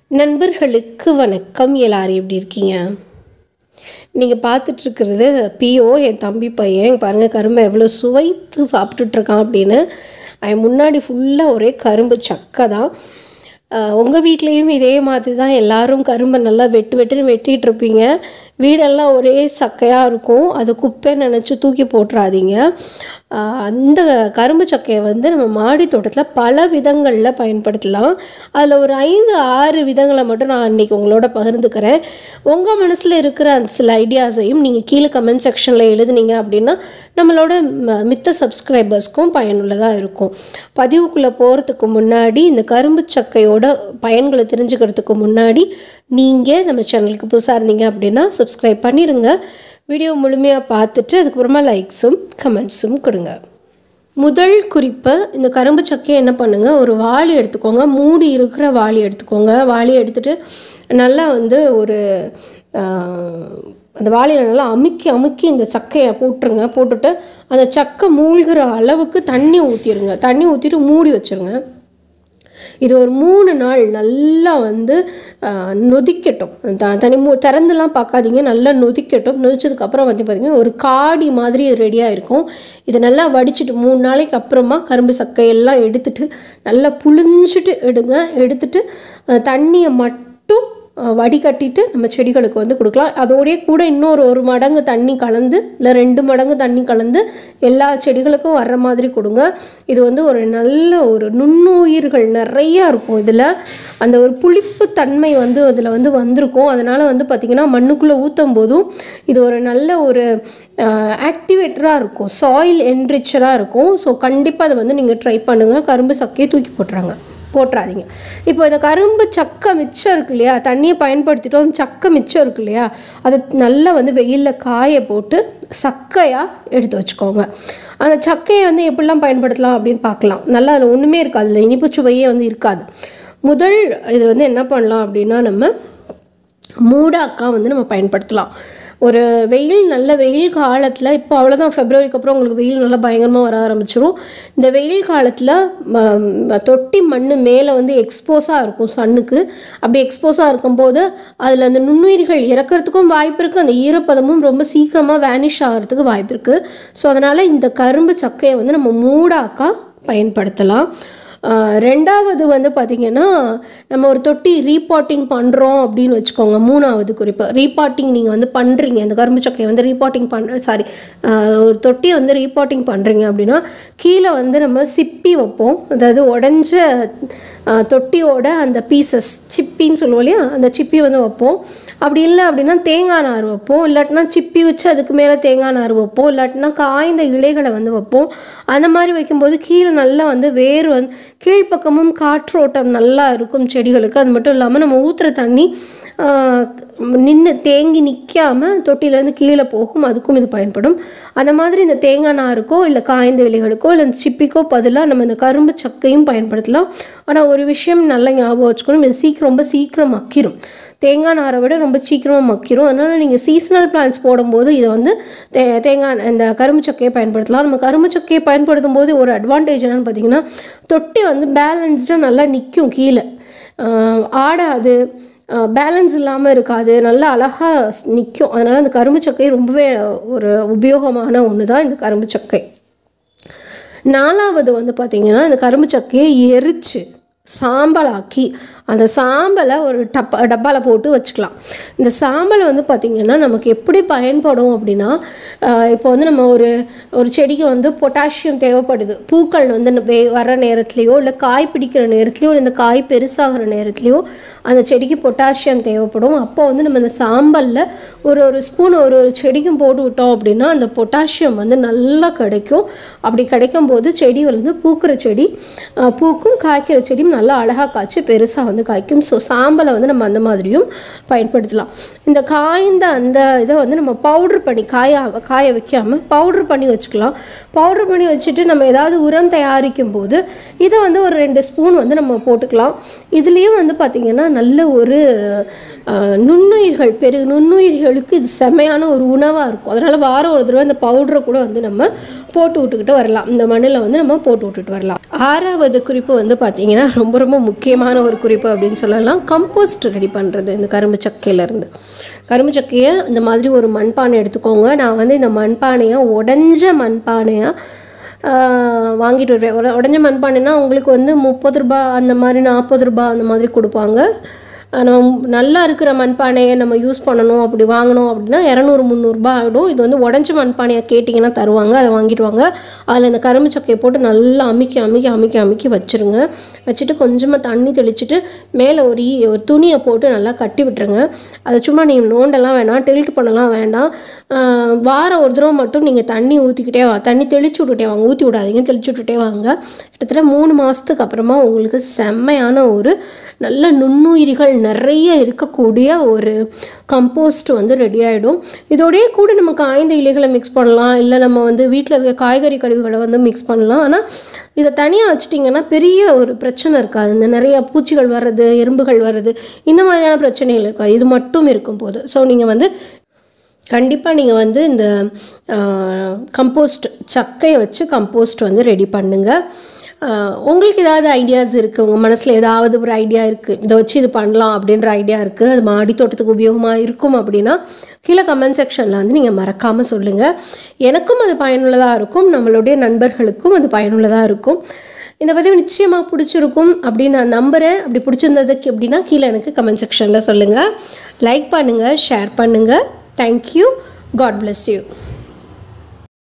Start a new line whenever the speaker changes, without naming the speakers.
நண்பர்களுக்கு வணக்கம் எல்லாரும் எப்படி இருக்கீங்க நீங்கள் பார்த்துட்ருக்கிறது பிஓ என் தம்பி பையன் பாருங்கள் கரும்பை எவ்வளோ சுவைத்து சாப்பிட்டுட்ருக்கான் அப்படின்னு அவன் முன்னாடி ஃபுல்லாக ஒரே கரும்பு சக்கை தான் உங்கள் வீட்லேயும் இதே மாதிரி தான் எல்லாரும் கரும்பை நல்லா வெட்டு வெட்டுன்னு வெட்டிகிட்டு இருப்பீங்க வீடெல்லாம் ஒரே சக்கையாக இருக்கும் அது குப்பை நினச்சி தூக்கி போட்டுறாதீங்க ஆஹ் அந்த கரும்பு சக்கையை வந்து நம்ம மாடி தோட்டத்தில் பல விதங்களில் பயன்படுத்தலாம் அதில் ஒரு ஐந்து ஆறு விதங்களை மட்டும் நான் இன்றைக்கி உங்களோட பகிர்ந்துக்கிறேன் உங்கள் மனசில் இருக்கிற அந்த சில ஐடியாஸையும் நீங்கள் கீழே கமெண்ட் செக்ஷனில் எழுதுனீங்க அப்படின்னா நம்மளோட ம- மித்த சப்ஸ்கிரைபர்ஸ்க்கும் பயனுள்ளதாக இருக்கும் பதிவுக்குள்ளே போகிறதுக்கு முன்னாடி இந்த கரும்பு சக்கையோட பயன்களை தெரிஞ்சுக்கிறதுக்கு முன்னாடி நீங்கள் நம்ம சேனலுக்கு புதுசாக இருந்தீங்க அப்படின்னா சப்ஸ்கிரைப் பண்ணிடுங்க வீடியோ முழுமையாக பார்த்துட்டு அதுக்கப்புறமா லைக்ஸும் கமெண்ட்ஸும் கொடுங்க முதல் குறிப்பை இந்த கரும்பு சக்கையை என்ன பண்ணுங்க ஒரு வாளி எடுத்துக்கோங்க மூடி இருக்கிற வாளி எடுத்துக்கோங்க வாளி எடுத்துட்டு நல்லா வந்து ஒரு ஆஹ், அந்த வாளியில் நல்லா அமுக்கி அமுக்கி இந்த சக்கையை போட்டுருங்க போட்டுட்டு அந்த சக்கை மூழ்கிற அளவுக்கு தண்ணி ஊற்றிடுங்க தண்ணி ஊற்றிட்டு மூடி வச்சிருங்க இது ஒரு மூணு நாள் நல்லா வந்து ஆஹ், நொதிக்கட்டும் த- தனி மூ திறந்துலாம் பார்க்காதீங்க நல்லா நொதிக்கட்டும் நொதிச்சதுக்கப்புறம் வந்து பார்த்திங்கன்னா ஒரு காடி மாதிரி இது ரெடியாக இருக்கும் இதை நல்லா வடிச்சிட்டு மூணு நாளைக்கு அப்புறமா கரும்பு சக்கையெல்லாம் எடுத்துட்டு நல்லா புழிஞ்சிட்டு எடுங்க எடுத்துட்டு ஆஹ், தண்ணியை மட்டும் அஹ் வடிகட்டிட்டு நம்ம செடிகளுக்கு வந்து கொடுக்கலாம் அதோடய கூட இன்னொரு ஒரு மடங்கு தண்ணி கலந்து இல்லை ரெண்டு மடங்கு தண்ணி கலந்து எல்லா செடிகளுக்கும் வர்ற மாதிரி கொடுங்க இது வந்து ஒரு நல்ல ஒரு நுண்ணுயிர்கள் நிறையா இருக்கும் இதில் அந்த ஒரு புளிப்பு தன்மை வந்து அதில் வந்து வந்திருக்கும் அதனால் வந்து பார்த்திங்கன்னா மண்ணுக்குள்ளே ஊற்றும் போதும் இது ஒரு நல்ல ஒரு ஆக்டிவேட்டராக இருக்கும் சாயில் என்ரிச்சராக இருக்கும் ஸோ கண்டிப்பாக அதை வந்து நீங்கள் ட்ரை பண்ணுங்கள் கரும்பு சக்கையை தூக்கி போட்டுறாங்க போட்டுறாதீங்க இப்போ இந்த கரும்பு சக்கை மிச்சம் இருக்கு இல்லையா தண்ணியை பயன்படுத்திட்டோம் அந்த சக்கை மிச்சம் இருக்கு இல்லையா அதை நல்லா வந்து வெயிலில் காய போட்டு சக்கையாக எடுத்து வச்சுக்கோங்க அந்த சக்கையை வந்து எப்படிலாம் பயன்படுத்தலாம் அப்படின்னு பார்க்கலாம் நல்லா அதில் ஒன்றுமே இருக்காது அதில் இனிப்பு சுவையே வந்து இருக்காது முதல் இது வந்து என்ன பண்ணலாம் அப்படின்னா நம்ம மூடாக்கா வந்து நம்ம பயன்படுத்தலாம் ஒரு வெயில் நல்ல வெயில் காலத்தில் இப்போ அவ்வளோதான் ஃபெப்ரவரிக்கு அப்புறம் உங்களுக்கு வெயில் நல்லா பயங்கரமாக வர ஆரம்பிச்சிரும் இந்த வெயில் காலத்தில் தொட்டி மண் மேலே வந்து எக்ஸ்போஸாக இருக்கும் சன்னுக்கு அப்படி எக்ஸ்போஸாக இருக்கும்போது அதில் அந்த நுண்ணுயிர்கள் இறக்கிறதுக்கும் வாய்ப்பு இருக்குது அந்த ஈரப்பதமும் ரொம்ப சீக்கிரமாக வேனிஷ் ஆகிறதுக்கு வாய்ப்பு இருக்குது ஸோ அதனால் இந்த கரும்பு சக்கையை வந்து நம்ம மூடாக்கா பயன்படுத்தலாம் ஆஹ் ரெண்டாவது வந்து பார்த்திங்கன்னா நம்ம ஒரு தொட்டி ரீபாட்டிங் பண்ணுறோம் அப்படின்னு வச்சுக்கோங்க மூணாவது குறிப்பு ரீபாட்டிங் நீங்கள் வந்து பண்ணுறீங்க அந்த கரும்பு சக்கையை வந்து ரீபாட்டிங் பண்ண சாரி ஒரு தொட்டியை வந்து ரீபாட்டிங் பண்ணுறீங்க அப்படின்னா கீழே வந்து நம்ம சிப்பி வைப்போம் அதாவது உடஞ்ச ஆஹ் தொட்டியோட அந்த பீசஸ் சிப்பின்னு சொல்லுவோம் இல்லையா அந்த சிப்பி வந்து வைப்போம் அப்படி இல்லை அப்படின்னா தேங்காய் நார் வைப்போம் இல்லாட்டினா சிப்பி வச்சு அதுக்கு மேலே தேங்காய் நார் வைப்போம் இல்லாட்டினா காய்ந்த இலைகளை வந்து வைப்போம் அந்த மாதிரி வைக்கும்போது கீழே நல்லா வந்து வேர் வந்து கீழ்ப்பக்கமும் காற்றோட்டம் நல்லா இருக்கும் செடிகளுக்கு அது மட்டும் இல்லாமல் நம்ம ஊற்றுற தண்ணி நின்று தேங்கி நிற்காம தொட்டிலேருந்து கீழே போகும் அதுக்கும் இது பயன்படும் அந்த மாதிரி இந்த தேங்காய் நாருக்கோ இல்லை காய்ந்த இலைகளுக்கோ இல்லை இந்த சிப்பிக்கோ பதிலாக நம்ம இந்த கரும்பு சக்கையும் பயன்படுத்தலாம் ஆனால் ஒரு விஷயம் நல்லா ஞாபகம் வச்சுக்கணும் இது சீக்கிரம் ரொம்ப சீக்கிரம் மக்கிரும் தேங்காய் நாரை விட ரொம்ப சீக்கிரமாக மக்கிரும் அதனால் நீங்கள் சீசனல் பிளான்ஸ் போடும்போது இதை வந்து தே தேங்காய் இந்த கரும்பு சக்கையை பயன்படுத்தலாம் நம்ம கரும்பு சக்கையை பயன்படுத்தும் போது ஒரு அட்வான்டேஜ் என்னென்னு பார்த்தீங்கன்னா தொட்டி வந்து பேலன்ஸ்டாக நல்லா நிற்கும் கீழே ஆஹ் ஆடாது பேலன்ஸ் இல்லாமல் இருக்காது நல்லா அழகாக நிற்கும் அதனால் அந்த கரும்பு சக்கை ரொம்பவே ஒரு உபயோகமான ஒன்று தான் இந்த கரும்பு சக்கை நாலாவது வந்து பார்த்திங்கன்னா இந்த கரும்பு சக்கையை எரித்து சாம்பலாக்கி அந்த சாம்பலை ஒரு டப்பா டப்பாவில் போட்டு வச்சுக்கலாம் இந்த சாம்பல் வந்து பார்த்திங்கன்னா நமக்கு எப்படி பயன்படும் அப்படின்னா ஆஹ் இப்போ வந்து நம்ம ஒரு ஒரு செடிக்கு வந்து பொட்டாசியம் தேவைப்படுது பூக்கள் வந்து வே வர நேரத்துலையோ இல்லை காய் பிடிக்கிற நேரத்துலையோ இல்லை இந்த காய் பெருசாகிற நேரத்துலையோ அந்த செடிக்கு பொட்டாசியம் தேவைப்படும் அப்போ வந்து நம்ம இந்த சாம்பலில் ஒரு ஒரு ஸ்பூன் ஒரு ஒரு செடிக்கும் போட்டு விட்டோம் அப்படின்னா அந்த பொட்டாசியம் வந்து நல்லா கிடைக்கும் அப்படி கிடைக்கும் போது செடி வந்து பூக்கிற செடி ஆஹ் பூக்கும் காய்க்கிற செடியும் நல்லா அழகாக காய்ச்சி பெருசாக வந்து காய்க்கும் ஸோ சாம்பலை வந்து நம்ம அந்த மாதிரியும் பயன்படுத்தலாம் இந்த காய்ந்த அந்த இதை வந்து நம்ம பவுட்ரு பண்ணி காய காய வைக்காமல் பவுட்ரு பண்ணி வச்சுக்கலாம் பவுட்ரு பண்ணி வச்சுட்டு நம்ம ஏதாவது உரம் தயாரிக்கும் போது இதை வந்து ஒரு ரெண்டு ஸ்பூன் வந்து நம்ம போட்டுக்கலாம் இதுலேயும் வந்து பார்த்திங்கன்னா நல்ல ஒரு ஆஹ், நுண்ணுயிர்கள் பெரு நுண்ணுயிர்களுக்கு இது செமையான ஒரு உணவாக இருக்கும் அதனால் வாரம் ஒரு தடவை இந்த பவுடரை கூட வந்து நம்ம போட்டு விட்டுக்கிட்டு வரலாம் இந்த மண்ணில் வந்து நம்ம போட்டு விட்டுட்டு வரலாம் ஆறாவது குறிப்பு வந்து பார்த்திங்கன்னா ரொம்ப ரொம்ப முக்கியமான ஒரு குறிப்பு தயாரிப்பு அப்படின்னு சொல்லலாம் கம்போஸ்ட் ரெடி பண்ணுறது இந்த கரும்பு சக்கையிலேருந்து கரும்பு சக்கையை இந்த மாதிரி ஒரு மண்பானை எடுத்துக்கோங்க நான் வந்து இந்த மண்பானையை உடஞ்ச மண்பானையாக வாங்கிட்டு வருவேன் உட- உடஞ்ச மண்பானைனா உங்களுக்கு வந்து முப்பது ரூபா அந்த மாதிரி நாற்பது ரூபா அந்த மாதிரி கொடுப்பாங்க நம்ம நல்லா இருக்கிற மண்பானையை நம்ம யூஸ் பண்ணணும் அப்படி வாங்கணும் அப்படின்னா இரநூறு முந்நூறுபா ஆகிடும் இது வந்து உடஞ்ச மண்பானையை கேட்டிங்கன்னா தருவாங்க அதை வாங்கிட்டு வாங்க அதில் இந்த கரும்பு சக்கையை போட்டு நல்லா அமுக்கி அமுக்கி அமுக்கி அமுக்கி வச்சுருங்க வச்சுட்டு கொஞ்சமாக தண்ணி தெளிச்சிட்டு மேலே ஒரு ஈ- ஒரு துணியை போட்டு நல்லா கட்டி விட்டுருங்க அதை சும்மா நீங்கள் நோண்டெல்லாம் வேணாம் டில்ட் பண்ணலாம் வேண்டாம் ஆஹ் வாரம் ஒரு தடவை மட்டும் நீங்கள் தண்ணி ஊற்றிக்கிட்டே வா தண்ணி தெளிச்சு விட்டுட்டே வாங்க ஊற்றி விடாதீங்க தெளிச்சு விட்டுட்டே வாங்க கிட்டத்தட்ட மூணு மாதத்துக்கு அப்புறமா உங்களுக்கு செம்மையான ஒரு நல்ல நுண்ணுயிரிகள் நிறைய இருக்கக்கூடிய ஒரு கம்போஸ்ட் வந்து ரெடி ஆகிடும் இதோடயே கூட நம்ம காய்ந்த இலைகளை மிக்ஸ் பண்ணலாம் இல்லை நம்ம வந்து வீட்டில் இருக்க காய்கறி கழிவுகளை வந்து மிக்ஸ் பண்ணலாம் ஆனால் இதை தனியாக வச்சிட்டிங்கன்னா பெரிய ஒரு பிரச்சனை இருக்காது இந்த நிறைய பூச்சிகள் வர்றது எறும்புகள் வர்றது இந்த மாதிரியான பிரச்சனைகள் இருக்காது இது மட்டும் இருக்கும் போது ஸோ நீங்கள் வந்து கண்டிப்பாக நீங்கள் வந்து இந்த கம்போஸ்ட் சக்கையை வச்சு கம்போஸ்ட் வந்து ரெடி பண்ணுங்கள் ஆஹ் உங்களுக்கு ஏதாவது ஐடியாஸ் இருக்குது உங்கள் மனசில் ஏதாவது ஒரு ஐடியா இருக்குது இதை வச்சு இது பண்ணலாம் அப்படின்ற ஐடியா இருக்குது அது மாடி தோட்டத்துக்கு உபயோகமாக இருக்கும் அப்படின்னா கீழே கமெண்ட் செக்ஷனில் வந்து நீங்கள் மறக்காமல் சொல்லுங்கள் எனக்கும் அது பயனுள்ளதாக இருக்கும் நம்மளுடைய நண்பர்களுக்கும் அது பயனுள்ளதாக இருக்கும் இந்த பதிவு நிச்சயமாக பிடிச்சிருக்கும் அப்படின்னு நான் நம்புகிறேன் அப்படி பிடிச்சிருந்ததுக்கு அப்படின்னா கீழே எனக்கு கமெண்ட் செக்ஷனில் சொல்லுங்கள் லைக் பண்ணுங்கள் ஷேர் பண்ணுங்கள் தேங்க்யூ காட் bless யூ